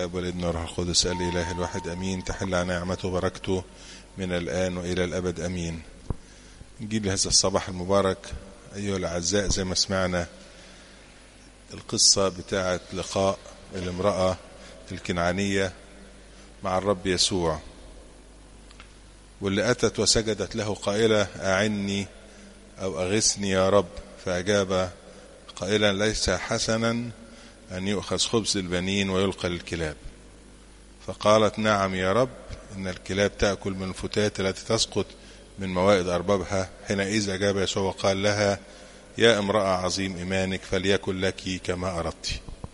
والابن والروح القدس الإله الواحد أمين تحل على نعمته وبركته من الآن وإلى الأبد أمين نجيب هذا الصباح المبارك أيها الأعزاء زي ما سمعنا القصة بتاعة لقاء الامرأة الكنعانية مع الرب يسوع واللي أتت وسجدت له قائلة أعني أو أغثني يا رب فأجاب قائلا ليس حسنا أن يؤخذ خبز البنين ويلقى للكلاب فقالت نعم يا رب إن الكلاب تأكل من الفتات التي تسقط من موائد أربابها حينئذ أجاب يسوع وقال لها يا امرأة عظيم إيمانك فليكن لك كما أردت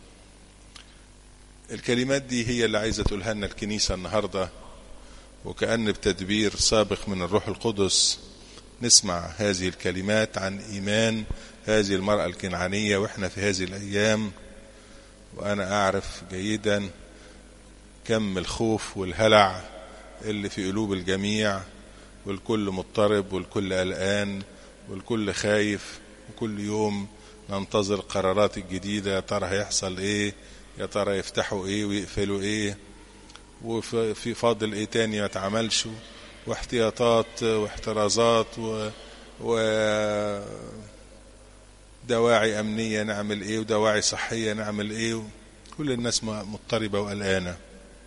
الكلمات دي هي اللي عايزة تقولها لنا الكنيسة النهاردة وكأن بتدبير سابق من الروح القدس نسمع هذه الكلمات عن إيمان هذه المرأة الكنعانية وإحنا في هذه الأيام وأنا أعرف جيدا كم الخوف والهلع اللي في قلوب الجميع والكل مضطرب والكل قلقان والكل خايف وكل يوم ننتظر قرارات الجديدة يا ترى هيحصل ايه يا ترى يفتحوا ايه ويقفلوا ايه وفي فاضل ايه تاني ما اتعملش واحتياطات واحترازات و, و دواعي أمنية نعمل إيه ودواعي صحية نعمل إيه كل الناس مضطربة وقلقانة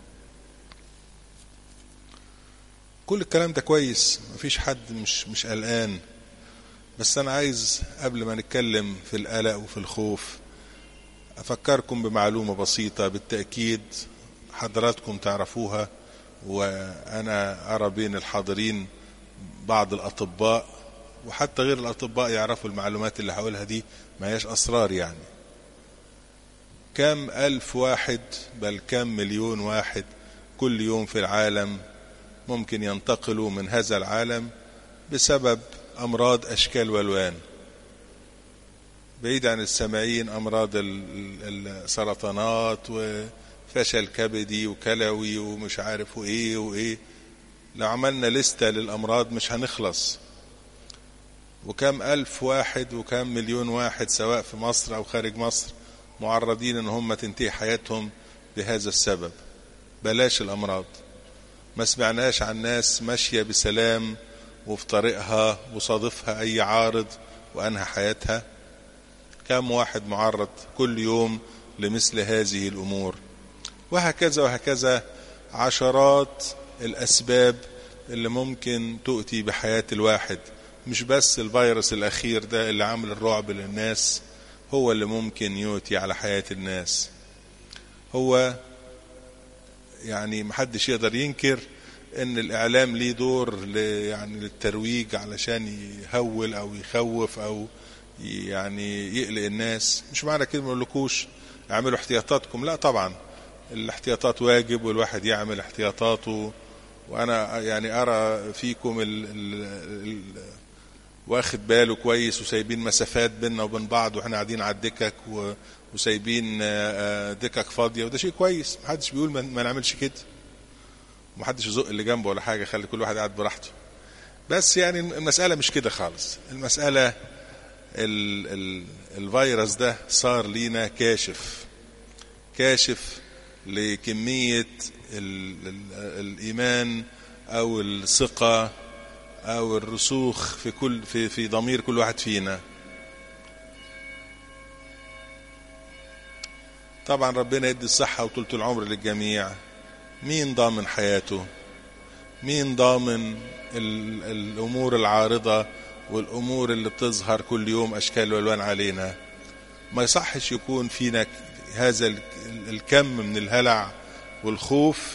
كل الكلام ده كويس مفيش حد مش مش قلقان بس أنا عايز قبل ما نتكلم في القلق وفي الخوف أفكركم بمعلومة بسيطة بالتأكيد حضراتكم تعرفوها وأنا أرى بين الحاضرين بعض الأطباء وحتى غير الأطباء يعرفوا المعلومات اللي هقولها دي ما هياش أسرار يعني كم ألف واحد بل كم مليون واحد كل يوم في العالم ممكن ينتقلوا من هذا العالم بسبب أمراض أشكال والوان بعيد عن السامعين أمراض السرطانات وفشل كبدي وكلوي ومش عارف وإيه وإيه لو عملنا لستة للأمراض مش هنخلص وكم ألف واحد وكم مليون واحد سواء في مصر أو خارج مصر معرضين أن هم تنتهي حياتهم بهذا السبب بلاش الأمراض ما سمعناش عن ناس ماشية بسلام وفي طريقها وصادفها أي عارض وأنهى حياتها كم واحد معرض كل يوم لمثل هذه الأمور وهكذا وهكذا عشرات الأسباب اللي ممكن تؤتي بحياة الواحد مش بس الفيروس الأخير ده اللي عامل الرعب للناس هو اللي ممكن يؤتي على حياة الناس هو يعني محدش يقدر ينكر ان الاعلام ليه دور يعني للترويج علشان يهول او يخوف او يعني يقلق الناس مش معنى كده ما اقولكوش اعملوا احتياطاتكم لا طبعا الاحتياطات واجب والواحد يعمل احتياطاته وانا يعني ارى فيكم ال ال ال واخد باله كويس وسايبين مسافات بيننا وبين بعض واحنا قاعدين على الدكك وسايبين دكك فاضيه وده شيء كويس محدش بيقول ما نعملش كده محدش يزق اللي جنبه ولا حاجه خلي كل واحد قاعد براحته بس يعني المساله مش كده خالص المساله ال ال الفيروس ده صار لينا كاشف كاشف لكميه ال ال الايمان او الثقه او الرسوخ في كل في في ضمير كل واحد فينا طبعا ربنا يدي الصحة وطولة العمر للجميع مين ضامن حياته مين ضامن الأمور العارضة والأمور اللي بتظهر كل يوم أشكال والوان علينا ما يصحش يكون فينا هذا الكم من الهلع والخوف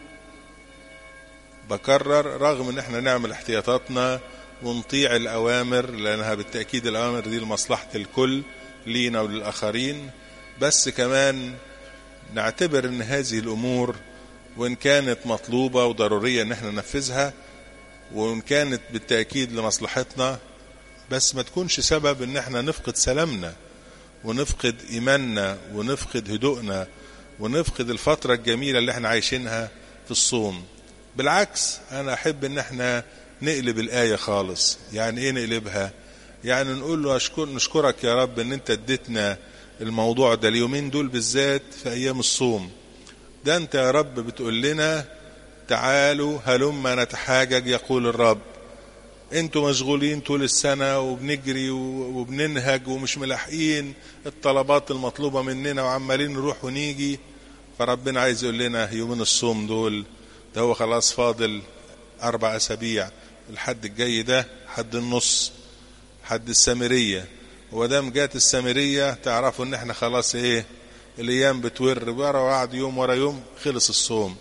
بكرر رغم ان احنا نعمل احتياطاتنا ونطيع الاوامر لانها بالتاكيد الاوامر دي لمصلحه الكل لينا وللاخرين بس كمان نعتبر ان هذه الامور وان كانت مطلوبه وضروريه ان احنا ننفذها وان كانت بالتاكيد لمصلحتنا بس ما تكونش سبب ان احنا نفقد سلامنا ونفقد ايماننا ونفقد هدوءنا ونفقد الفتره الجميله اللي احنا عايشينها في الصوم بالعكس انا احب ان احنا نقلب الايه خالص يعني ايه نقلبها يعني نقول له أشكر نشكرك يا رب ان انت اديتنا الموضوع ده اليومين دول بالذات في ايام الصوم ده انت يا رب بتقول لنا تعالوا هلما نتحاجج يقول الرب انتوا مشغولين طول السنة وبنجري وبننهج ومش ملاحقين الطلبات المطلوبة مننا وعمالين نروح ونيجي فربنا عايز يقول لنا يومين الصوم دول ده هو خلاص فاضل أربع أسابيع الحد الجاي ده حد النص حد السامرية ودام جات السامرية تعرفوا ان احنا خلاص ايه الايام بتور ورا بعض يوم ورا يوم خلص الصوم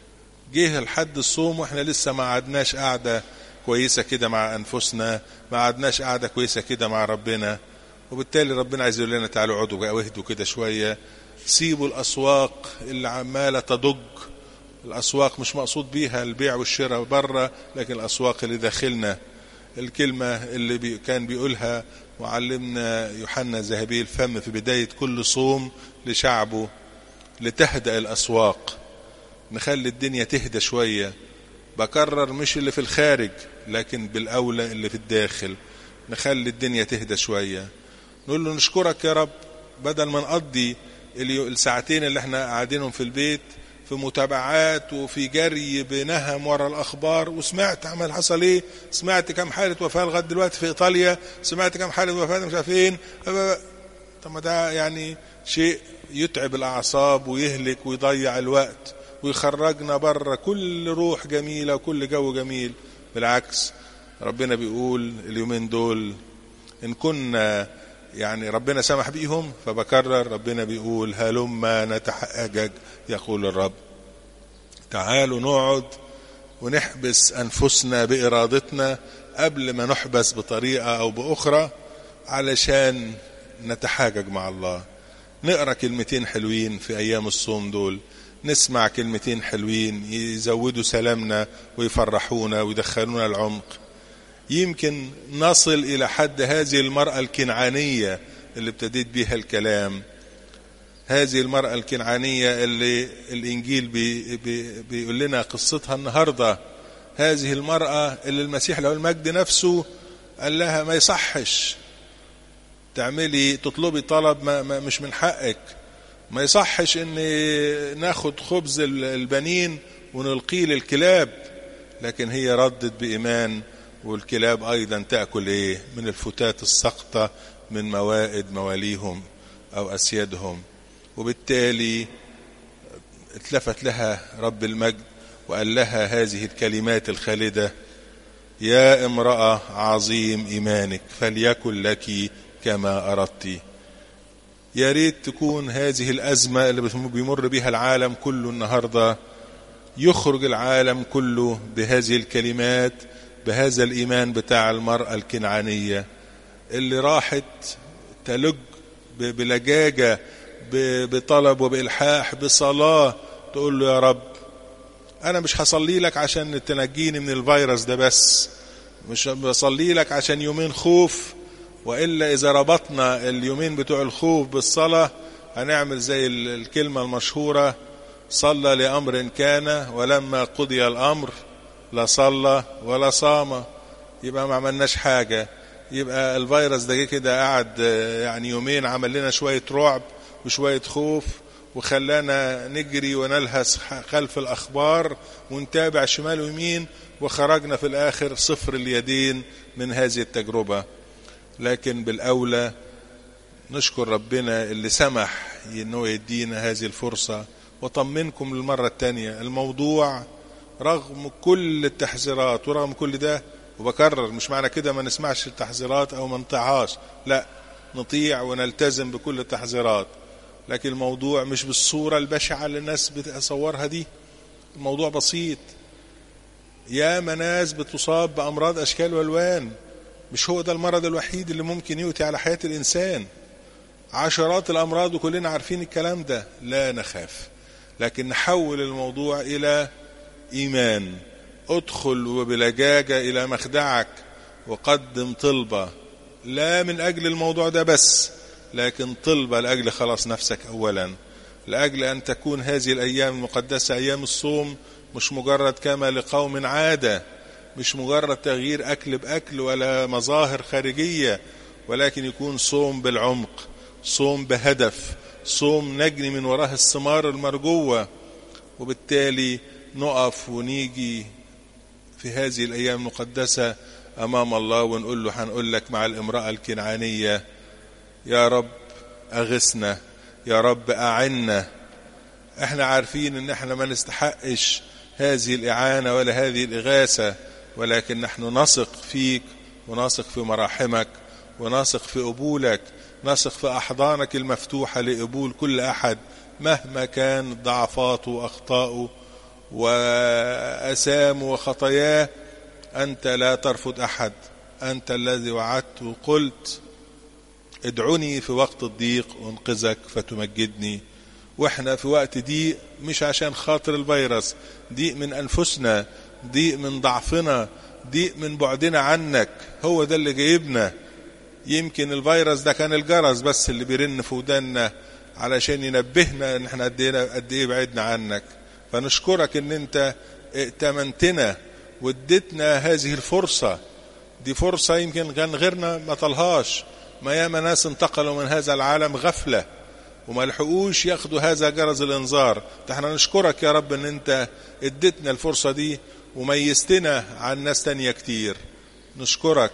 جه الحد الصوم واحنا لسه ما قعدناش قعدة كويسة كده مع انفسنا ما قعدناش قعدة كويسة كده مع ربنا وبالتالي ربنا عايز يقول لنا تعالوا اقعدوا بقى واهدوا كده شوية سيبوا الاسواق اللي عمالة تضج الاسواق مش مقصود بيها البيع والشراء بره لكن الاسواق اللي داخلنا الكلمة اللي بي كان بيقولها معلمنا يوحنا ذهبي الفم في بداية كل صوم لشعبه لتهدأ الأسواق نخلي الدنيا تهدى شوية بكرر مش اللي في الخارج لكن بالأولى اللي في الداخل نخلي الدنيا تهدى شوية نقول له نشكرك يا رب بدل ما نقضي الساعتين اللي احنا قاعدينهم في البيت في متابعات وفي جري بنهم ورا الاخبار وسمعت عمل حصل ايه سمعت كم حاله وفاه لغايه دلوقتي في ايطاليا سمعت كم حاله وفاه مش عارف فين طب ما ده يعني شيء يتعب الاعصاب ويهلك ويضيع الوقت ويخرجنا بره كل روح جميله وكل جو جميل بالعكس ربنا بيقول اليومين دول ان كنا يعني ربنا سمح بيهم فبكرر ربنا بيقول هلما نتحقق يقول الرب تعالوا نقعد ونحبس أنفسنا بإرادتنا قبل ما نحبس بطريقة أو بأخرى علشان نتحاجج مع الله نقرأ كلمتين حلوين في أيام الصوم دول نسمع كلمتين حلوين يزودوا سلامنا ويفرحونا ويدخلونا العمق يمكن نصل إلى حد هذه المرأة الكنعانية اللي ابتديت بيها الكلام هذه المرأة الكنعانية اللي الإنجيل بي بي بيقول لنا قصتها النهاردة هذه المرأة اللي المسيح له المجد نفسه قال لها ما يصحش تعملي تطلبي طلب ما ما مش من حقك ما يصحش ان ناخد خبز البنين ونلقيه للكلاب لكن هي ردت بإيمان والكلاب أيضا تأكل إيه من الفتات السقطة من موائد مواليهم أو أسيادهم وبالتالي اتلفت لها رب المجد وقال لها هذه الكلمات الخالدة يا امرأة عظيم إيمانك فليكن لك كما أردت يا ريت تكون هذه الأزمة اللي بيمر بها العالم كله النهاردة يخرج العالم كله بهذه الكلمات بهذا الإيمان بتاع المرأة الكنعانية اللي راحت تلج بلجاجة بطلب وبإلحاح بصلاة تقول له يا رب أنا مش هصلي لك عشان تنجيني من الفيروس ده بس مش بصلي لك عشان يومين خوف وإلا إذا ربطنا اليومين بتوع الخوف بالصلاة هنعمل زي الكلمة المشهورة صلى لأمر كان ولما قضي الأمر لا صلى ولا صام يبقى ما عملناش حاجة يبقى الفيروس ده كده قعد يعني يومين عمل لنا شوية رعب وشوية خوف وخلانا نجري ونلهس خلف الأخبار ونتابع شمال ويمين وخرجنا في الآخر صفر اليدين من هذه التجربة لكن بالأولى نشكر ربنا اللي سمح انه يدينا هذه الفرصة وطمنكم للمرة الثانية الموضوع رغم كل التحذيرات ورغم كل ده وبكرر مش معنى كده ما نسمعش التحذيرات او ما نطيعهاش لا نطيع ونلتزم بكل التحذيرات لكن الموضوع مش بالصورة البشعة اللي الناس بتصورها دي الموضوع بسيط يا ناس بتصاب بأمراض أشكال والوان مش هو ده المرض الوحيد اللي ممكن يؤتي على حياة الإنسان عشرات الأمراض وكلنا عارفين الكلام ده لا نخاف لكن نحول الموضوع إلى إيمان ادخل وبلجاجة إلى مخدعك وقدم طلبة لا من أجل الموضوع ده بس لكن طلبة لأجل خلاص نفسك أولا لأجل أن تكون هذه الأيام المقدسة أيام الصوم مش مجرد كما لقوم عادة مش مجرد تغيير أكل بأكل ولا مظاهر خارجية ولكن يكون صوم بالعمق صوم بهدف صوم نجني من وراه الثمار المرجوة وبالتالي نقف ونيجي في هذه الأيام المقدسة أمام الله ونقول له هنقول لك مع الامرأة الكنعانية يا رب أغثنا يا رب أعنا احنا عارفين ان احنا ما نستحقش هذه الإعانة ولا هذه الإغاثة ولكن نحن نثق فيك ونثق في مراحمك ونثق في قبولك نثق في أحضانك المفتوحة لقبول كل أحد مهما كان ضعفاته وأخطاؤه وأسامه وخطاياه أنت لا ترفض أحد أنت الذي وعدت وقلت ادعوني في وقت الضيق أنقذك فتمجدني واحنا في وقت ضيق مش عشان خاطر الفيروس ضيق من أنفسنا ضيق من ضعفنا ضيق من بعدنا عنك هو ده اللي جايبنا يمكن الفيروس ده كان الجرس بس اللي بيرن في ودنا علشان ينبهنا ان احنا قد ايه قد ايه بعدنا عنك فنشكرك ان انت ائتمنتنا واديتنا هذه الفرصة دي فرصة يمكن كان غيرنا ما طلهاش ما ياما ناس انتقلوا من هذا العالم غفلة وما لحقوش ياخدوا هذا جرس الانذار احنا نشكرك يا رب ان انت اديتنا الفرصة دي وميزتنا عن ناس تانية كتير نشكرك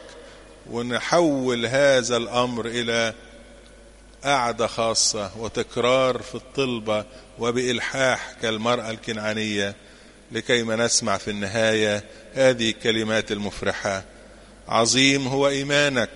ونحول هذا الامر الى قعدة خاصة وتكرار في الطلبة وبإلحاح كالمرأة الكنعانية لكي ما نسمع في النهاية هذه الكلمات المفرحة عظيم هو إيمانك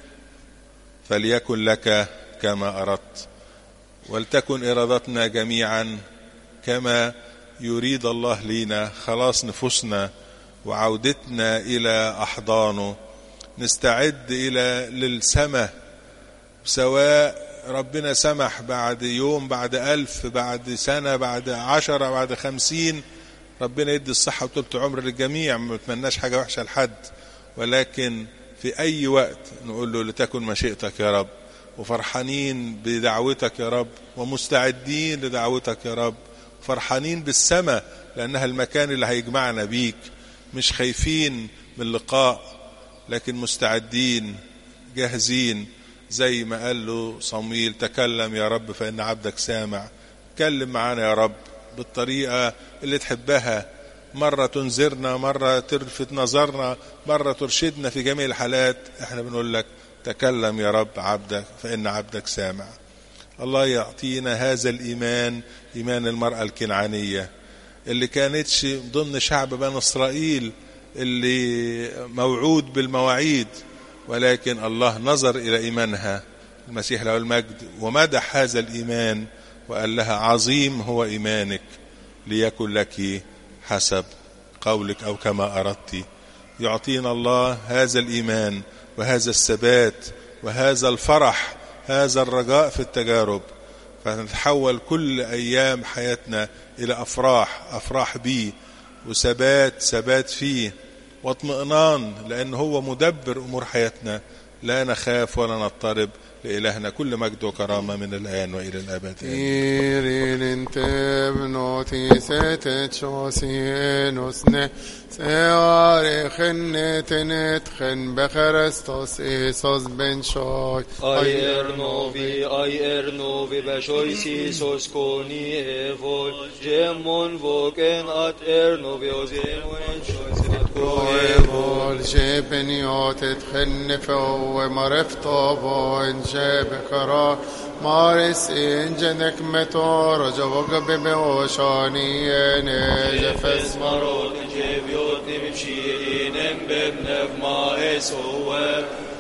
فليكن لك كما أردت ولتكن إرادتنا جميعا كما يريد الله لينا خلاص نفوسنا وعودتنا إلى أحضانه نستعد إلى للسماء سواء ربنا سمح بعد يوم بعد ألف بعد سنة بعد عشرة بعد خمسين ربنا يدي الصحة وطولة عمر للجميع ما نتمناش حاجة وحشة لحد ولكن في أي وقت نقول له لتكن مشيئتك يا رب وفرحانين بدعوتك يا رب ومستعدين لدعوتك يا رب فرحانين بالسماء لأنها المكان اللي هيجمعنا بيك مش خايفين من اللقاء لكن مستعدين جاهزين زي ما قال له صمويل تكلم يا رب فإن عبدك سامع كلم معانا يا رب بالطريقة اللي تحبها مرة تنذرنا مرة تلفت نظرنا مرة ترشدنا في جميع الحالات احنا بنقول لك تكلم يا رب عبدك فإن عبدك سامع الله يعطينا هذا الإيمان إيمان المرأة الكنعانية اللي كانتش ضمن شعب بني إسرائيل اللي موعود بالمواعيد ولكن الله نظر إلى إيمانها المسيح له المجد ومدح هذا الإيمان وقال لها عظيم هو إيمانك ليكن لك حسب قولك أو كما أردت يعطينا الله هذا الإيمان وهذا الثبات وهذا الفرح هذا الرجاء في التجارب فنتحول كل أيام حياتنا إلى أفراح أفراح بيه وثبات ثبات فيه واطمئنان لأن هو مدبر أمور حياتنا لا نخاف ولا نضطرب لإلهنا كل مجد وكرامة من الآن وإلى الأبد Irin tebnoti setet shosinusne seare khennetenet khen becherestos Isos ben shoy Ai ernovi, ai ernovi, beshoisi sos koni evol, gemon voken at ernovi, ozemoen shoisin at Evol shepeniot et khennefo marefto bo en shebekara Maris in jenek metor javoga bebe oshani ene jefes marot, jeviot, nimshirinem, bebnev, ma esover,